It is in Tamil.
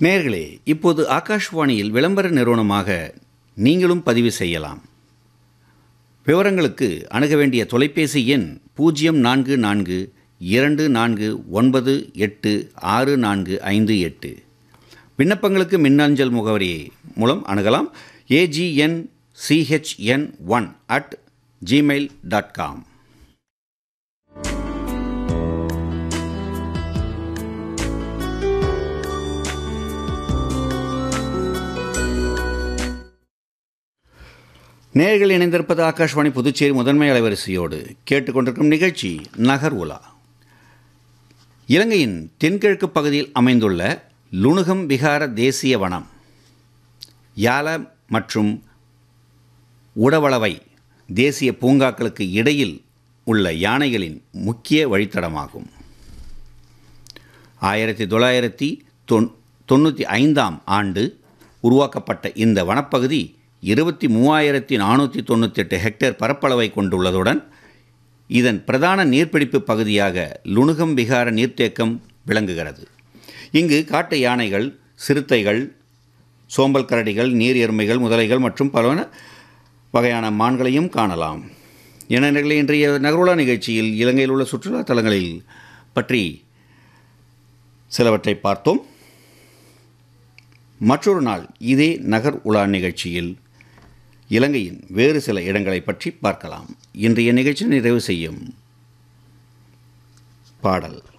நேர்களே இப்போது ஆகாஷ்வாணியில் விளம்பர நிறுவனமாக நீங்களும் பதிவு செய்யலாம் விவரங்களுக்கு அணுக வேண்டிய தொலைபேசி எண் பூஜ்ஜியம் நான்கு நான்கு இரண்டு நான்கு ஒன்பது எட்டு ஆறு நான்கு ஐந்து எட்டு விண்ணப்பங்களுக்கு மின்னஞ்சல் முகவரி மூலம் அணுகலாம் AGN CHN one at Gmail dot com நேர்கள் இணைந்திருப்பது ஆகாஷ்வாணி புதுச்சேரி முதன்மை அலைவரிசையோடு கேட்டுக்கொண்டிருக்கும் நிகழ்ச்சி நகர் உலா இலங்கையின் தென்கிழக்கு பகுதியில் அமைந்துள்ள லுணுகம் விகார தேசிய வனம் யால மற்றும் உடவளவை தேசிய பூங்காக்களுக்கு இடையில் உள்ள யானைகளின் முக்கிய வழித்தடமாகும் ஆயிரத்தி தொள்ளாயிரத்தி தொன் தொண்ணூற்றி ஐந்தாம் ஆண்டு உருவாக்கப்பட்ட இந்த வனப்பகுதி இருபத்தி மூவாயிரத்தி நானூற்றி தொண்ணூத்தெட்டு ஹெக்டேர் பரப்பளவை கொண்டுள்ளதுடன் இதன் பிரதான நீர்பிடிப்பு பகுதியாக லுணுகம் விகார நீர்த்தேக்கம் விளங்குகிறது இங்கு காட்டு யானைகள் சிறுத்தைகள் சோம்பல் கரடிகள் நீர் எருமைகள் முதலைகள் மற்றும் பல வகையான மான்களையும் காணலாம் இளைஞர்களே இன்றைய நகருலா நிகழ்ச்சியில் இலங்கையில் உள்ள சுற்றுலா தலங்களில் பற்றி சிலவற்றை பார்த்தோம் மற்றொரு நாள் இதே நகர் உலா நிகழ்ச்சியில் இலங்கையின் வேறு சில இடங்களை பற்றி பார்க்கலாம் இன்றைய நிகழ்ச்சி நிறைவு செய்யும் பாடல்